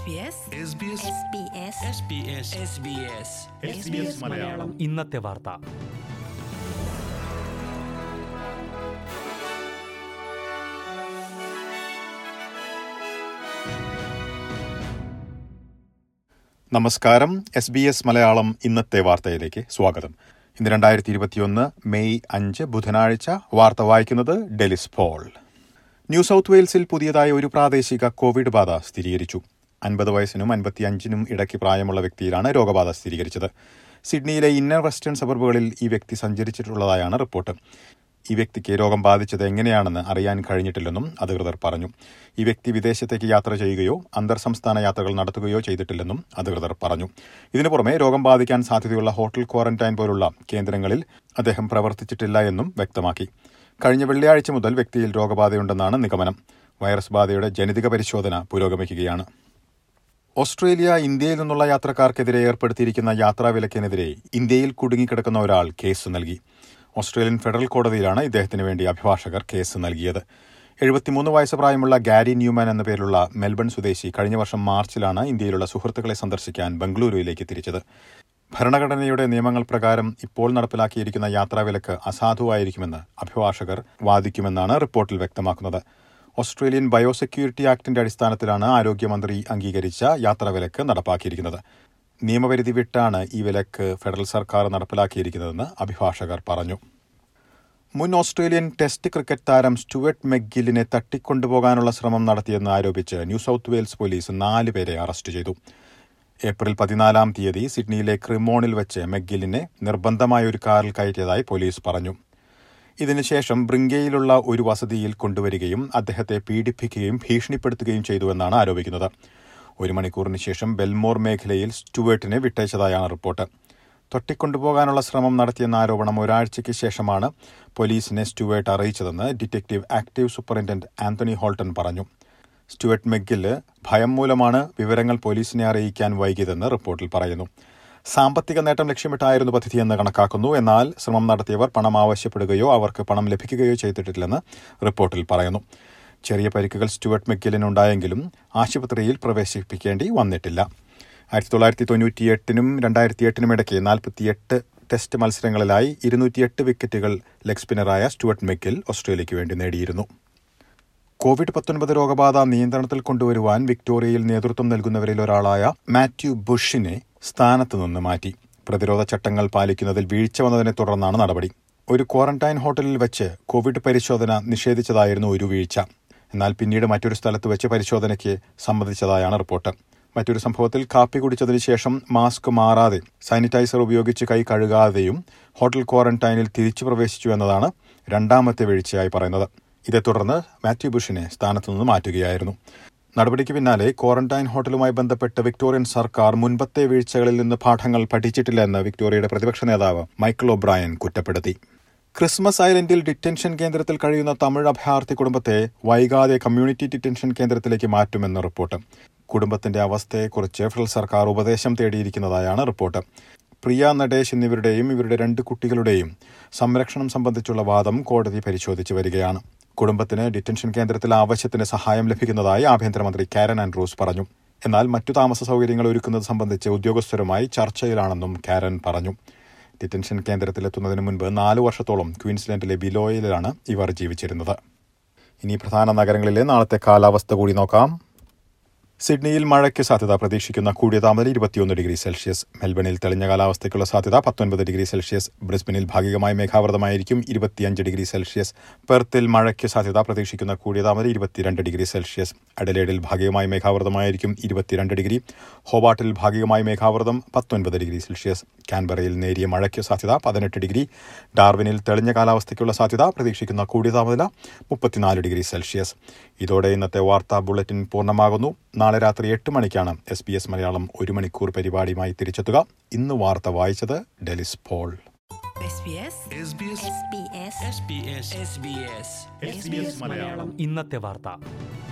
മലയാളം ഇന്നത്തെ വാർത്ത നമസ്കാരം എസ് ബി എസ് മലയാളം ഇന്നത്തെ വാർത്തയിലേക്ക് സ്വാഗതം ഇന്ന് രണ്ടായിരത്തി ഇരുപത്തിയൊന്ന് മെയ് അഞ്ച് ബുധനാഴ്ച വാർത്ത വായിക്കുന്നത് ഡെലിസ് പോൾ ന്യൂ സൗത്ത് വെയിൽസിൽ പുതിയതായി ഒരു പ്രാദേശിക കോവിഡ് ബാധ സ്ഥിരീകരിച്ചു അൻപത് വയസ്സിനും അൻപത്തിയഞ്ചിനും ഇടയ്ക്ക് പ്രായമുള്ള വ്യക്തിയിലാണ് രോഗബാധ സ്ഥിരീകരിച്ചത് സിഡ്നിയിലെ ഇന്നർ വെസ്റ്റേൺ സബർബുകളിൽ ഈ വ്യക്തി സഞ്ചരിച്ചിട്ടുള്ളതായാണ് റിപ്പോർട്ട് ഈ വ്യക്തിക്ക് രോഗം ബാധിച്ചത് എങ്ങനെയാണെന്ന് അറിയാൻ കഴിഞ്ഞിട്ടില്ലെന്നും അധികൃതർ പറഞ്ഞു ഈ വ്യക്തി വിദേശത്തേക്ക് യാത്ര ചെയ്യുകയോ അന്തർ സംസ്ഥാന യാത്രകൾ നടത്തുകയോ ചെയ്തിട്ടില്ലെന്നും അധികൃതർ പറഞ്ഞു ഇതിനു പുറമെ രോഗം ബാധിക്കാൻ സാധ്യതയുള്ള ഹോട്ടൽ ക്വാറന്റൈൻ പോലുള്ള കേന്ദ്രങ്ങളിൽ അദ്ദേഹം പ്രവർത്തിച്ചിട്ടില്ല എന്നും വ്യക്തമാക്കി കഴിഞ്ഞ വെള്ളിയാഴ്ച മുതൽ വ്യക്തിയിൽ രോഗബാധയുണ്ടെന്നാണ് നിഗമനം വൈറസ് ബാധയുടെ ജനിതക പരിശോധന പുരോഗമിക്കുകയാണ് ഓസ്ട്രേലിയ ഇന്ത്യയിൽ നിന്നുള്ള യാത്രക്കാർക്കെതിരെ ഏർപ്പെടുത്തിയിരിക്കുന്ന യാത്രാവിലക്കിനെതിരെ ഇന്ത്യയിൽ കുടുങ്ങിക്കിടക്കുന്ന ഒരാൾ കേസ് നൽകി ഓസ്ട്രേലിയൻ ഫെഡറൽ കോടതിയിലാണ് ഇദ്ദേഹത്തിന് വേണ്ടി അഭിഭാഷകർ കേസ് നൽകിയത് എഴുപത്തിമൂന്ന് വയസ്സ് പ്രായമുള്ള ഗാരി ന്യൂമാൻ എന്ന പേരുള്ള മെൽബൺ സ്വദേശി കഴിഞ്ഞ വർഷം മാർച്ചിലാണ് ഇന്ത്യയിലുള്ള സുഹൃത്തുക്കളെ സന്ദർശിക്കാൻ ബംഗളൂരുവിലേക്ക് തിരിച്ചത് ഭരണഘടനയുടെ നിയമങ്ങൾ പ്രകാരം ഇപ്പോൾ നടപ്പിലാക്കിയിരിക്കുന്ന യാത്രാവിലക്ക് അസാധുവായിരിക്കുമെന്ന് അഭിഭാഷകർ വാദിക്കുമെന്നാണ് റിപ്പോർട്ടിൽ വ്യക്തമാക്കുന്നത് ഓസ്ട്രേലിയൻ ബയോസെക്യൂരിറ്റി ആക്ടിന്റെ അടിസ്ഥാനത്തിലാണ് ആരോഗ്യമന്ത്രി അംഗീകരിച്ച യാത്രാവിലക്ക് നടപ്പാക്കിയിരിക്കുന്നത് നിയമപരിധി വിട്ടാണ് ഈ വിലക്ക് ഫെഡറൽ സർക്കാർ നടപ്പിലാക്കിയിരിക്കുന്നതെന്ന് അഭിഭാഷകർ പറഞ്ഞു മുൻ ഓസ്ട്രേലിയൻ ടെസ്റ്റ് ക്രിക്കറ്റ് താരം സ്റ്റുവർട്ട് മെഗ്ഗിലിനെ തട്ടിക്കൊണ്ടുപോകാനുള്ള ശ്രമം നടത്തിയെന്ന് ആരോപിച്ച് ന്യൂ സൗത്ത് വെയിൽസ് പോലീസ് നാല് പേരെ അറസ്റ്റ് ചെയ്തു ഏപ്രിൽ പതിനാലാം തീയതി സിഡ്നിയിലെ ക്രിമോണിൽ വെച്ച് മെഗ്ഗിലിനെ നിർബന്ധമായ ഒരു കാറിൽ കയറ്റിയതായി പോലീസ് പറഞ്ഞു ഇതിനുശേഷം ബ്രിങ്കയിലുള്ള ഒരു വസതിയിൽ കൊണ്ടുവരികയും അദ്ദേഹത്തെ പീഡിപ്പിക്കുകയും ഭീഷണിപ്പെടുത്തുകയും ചെയ്തുവെന്നാണ് ആരോപിക്കുന്നത് ഒരു മണിക്കൂറിന് ശേഷം ബെൽമോർ മേഖലയിൽ സ്റ്റുവേർട്ടിനെ വിട്ടയച്ചതായാണ് റിപ്പോർട്ട് തൊട്ടിക്കൊണ്ടുപോകാനുള്ള ശ്രമം നടത്തിയെന്ന ആരോപണം ഒരാഴ്ചയ്ക്ക് ശേഷമാണ് പോലീസിനെ സ്റ്റുവേർട്ട് അറിയിച്ചതെന്ന് detective active superintendent Anthony Holton പറഞ്ഞു സ്റ്റുവർട്ട് മെഗില് ഭയം മൂലമാണ് വിവരങ്ങൾ പോലീസിനെ അറിയിക്കാൻ വൈകിയതെന്ന് റിപ്പോർട്ടിൽ പറയുന്നു സാമ്പത്തിക നേട്ടം ലക്ഷ്യമിട്ടായിരുന്നു പദ്ധതിയെന്ന് കണക്കാക്കുന്നു എന്നാൽ ശ്രമം നടത്തിയവർ പണം ആവശ്യപ്പെടുകയോ അവർക്ക് പണം ലഭിക്കുകയോ ചെയ്തിട്ടില്ലെന്ന് റിപ്പോർട്ടിൽ പറയുന്നു ചെറിയ പരിക്കുകൾ സ്റ്റുവർട്ട് മെക്കിലിനുണ്ടായെങ്കിലും ആശുപത്രിയിൽ പ്രവേശിപ്പിക്കേണ്ടി വന്നിട്ടില്ല ആയിരത്തി തൊള്ളായിരത്തി തൊണ്ണൂറ്റിയെട്ടിനും രണ്ടായിരത്തി എട്ടിനും ഇടയ്ക്ക് നാൽപ്പത്തിയെട്ട് ടെസ്റ്റ് മത്സരങ്ങളിലായി ഇരുന്നൂറ്റിയെട്ട് വിക്കറ്റുകൾ ലെഗ് സ്പിന്നറായ സ്റ്റുവർട്ട് മെക്കിൽ ഓസ്ട്രേലിയയ്ക്ക് വേണ്ടി നേടിയിരുന്നു കോവിഡ് പത്തൊൻപത് രോഗബാധ നിയന്ത്രണത്തിൽ കൊണ്ടുവരുവാൻ വിക്ടോറിയയിൽ നേതൃത്വം നൽകുന്നവരിൽ ഒരാളായ മാത്യു ബുഷിനെ സ്ഥാനത്ത് നിന്ന് മാറ്റി പ്രതിരോധ ചട്ടങ്ങൾ പാലിക്കുന്നതിൽ വീഴ്ച വന്നതിനെ തുടർന്നാണ് നടപടി ഒരു ക്വാറന്റൈൻ ഹോട്ടലിൽ വെച്ച് കോവിഡ് പരിശോധന നിഷേധിച്ചതായിരുന്നു ഒരു വീഴ്ച എന്നാൽ പിന്നീട് മറ്റൊരു സ്ഥലത്ത് വെച്ച് പരിശോധനയ്ക്ക് സമ്മതിച്ചതായാണ് റിപ്പോർട്ട് മറ്റൊരു സംഭവത്തിൽ കാപ്പി കുടിച്ചതിനു ശേഷം മാസ്ക് മാറാതെ സാനിറ്റൈസർ ഉപയോഗിച്ച് കൈ കഴുകാതെയും ഹോട്ടൽ ക്വാറന്റൈനിൽ തിരിച്ചു പ്രവേശിച്ചു എന്നതാണ് രണ്ടാമത്തെ വീഴ്ചയായി പറയുന്നത് ഇതേ തുടർന്ന് മാത്യു ബുഷിനെ സ്ഥാനത്തു നിന്ന് മാറ്റുകയായിരുന്നു നടപടിക്ക് പിന്നാലെ ക്വാറന്റൈൻ ഹോട്ടലുമായി ബന്ധപ്പെട്ട് വിക്ടോറിയൻ സർക്കാർ മുൻപത്തെ വീഴ്ചകളിൽ നിന്ന് പാഠങ്ങൾ പഠിച്ചിട്ടില്ലെന്ന് വിക്ടോറിയയുടെ പ്രതിപക്ഷ നേതാവ് മൈക്കിൾ ഒബ്രായൻ കുറ്റപ്പെടുത്തി ക്രിസ്മസ് ഐലൻഡിൽ ഡിറ്റൻഷൻ കേന്ദ്രത്തിൽ കഴിയുന്ന തമിഴ് അഭയാർത്ഥി കുടുംബത്തെ വൈകാതെ കമ്മ്യൂണിറ്റി ഡിറ്റൻഷൻ കേന്ദ്രത്തിലേക്ക് മാറ്റുമെന്ന് റിപ്പോർട്ട് കുടുംബത്തിന്റെ അവസ്ഥയെക്കുറിച്ച് ഫെഡറൽ സർക്കാർ ഉപദേശം തേടിയിരിക്കുന്നതായാണ് റിപ്പോർട്ട് പ്രിയ നടേഷ് എന്നിവരുടെയും ഇവരുടെ രണ്ട് കുട്ടികളുടെയും സംരക്ഷണം സംബന്ധിച്ചുള്ള വാദം കോടതി പരിശോധിച്ചു വരികയാണ് കുടുംബത്തിന് ഡിറ്റൻഷൻ കേന്ദ്രത്തിൽ ആവശ്യത്തിന് സഹായം ലഭിക്കുന്നതായി ആഭ്യന്തരമന്ത്രി കാരൻ ആൻഡ്രൂസ് പറഞ്ഞു എന്നാൽ മറ്റു താമസ സൗകര്യങ്ങൾ ഒരുക്കുന്നത് സംബന്ധിച്ച് ഉദ്യോഗസ്ഥരുമായി ചർച്ചയിലാണെന്നും കാരൻ പറഞ്ഞു ഡിറ്റൻഷൻ കേന്ദ്രത്തിലെത്തുന്നതിന് മുൻപ് നാലു വർഷത്തോളം ക്വീൻസ്ലാൻഡിലെ ബിലോയിലാണ് ഇവർ ജീവിച്ചിരുന്നത് ഇനി പ്രധാന നഗരങ്ങളിലെ നാളത്തെ കാലാവസ്ഥ കൂടി നോക്കാം സിഡ്നിയിൽ മഴയ്ക്ക് സാധ്യത പ്രതീക്ഷിക്കുന്ന കൂടിയ താപനില ഇരുപത്തിയൊന്ന് ഡിഗ്രി സെൽഷ്യസ് മെൽബണിൽ തെളിഞ്ഞ കാലാവസ്ഥയ്ക്കുള്ള സാധ്യത പത്തൊൻപത് ഡിഗ്രി സെൽഷ്യസ് ബ്രിസ്ബനിൽ ഭാഗികമായി മേഘാവൃതമായിരിക്കും ഇരുപത്തിയഞ്ച് ഡിഗ്രി സെൽഷ്യസ് പെർത്തിൽ മഴയ്ക്ക് സാധ്യത പ്രതീക്ഷിക്കുന്ന കൂടിയ താപനില ഇരുപത്തിരണ്ട് ഡിഗ്രി സെൽഷ്യസ് അഡലേഡിൽ ഭാഗികമായി മേഘാവൃതമായിരിക്കും ഇരുപത്തിരണ്ട് ഡിഗ്രി ഹോബാട്ടിൽ ഭാഗികമായി മേഘാവൃതം പത്തൊൻപത് ഡിഗ്രി സെൽഷ്യസ് കാൻബറയിൽ നേരിയ മഴയ്ക്ക് സാധ്യത പതിനെട്ട് ഡിഗ്രി ഡാർവിനിൽ തെളിഞ്ഞ കാലാവസ്ഥയ്ക്കുള്ള സാധ്യത പ്രതീക്ഷിക്കുന്ന കൂടിയ താപനില മുപ്പത്തിനാല് ഡിഗ്രി സെൽഷ്യസ് ഇതോടെ ഇന്നത്തെ വാർത്താ ബുള്ളറ്റിൻ പൂർണ്ണമാകുന്നു നാളെ രാത്രി എട്ട് മണിക്കാണ് എസ് ബി എസ് മലയാളം ഒരു മണിക്കൂർ പരിപാടിയുമായി തിരിച്ചെത്തുക ഇന്ന് വാർത്ത വായിച്ചത് ഡെലിസ് പോൾ ഇന്നത്തെ വാർത്ത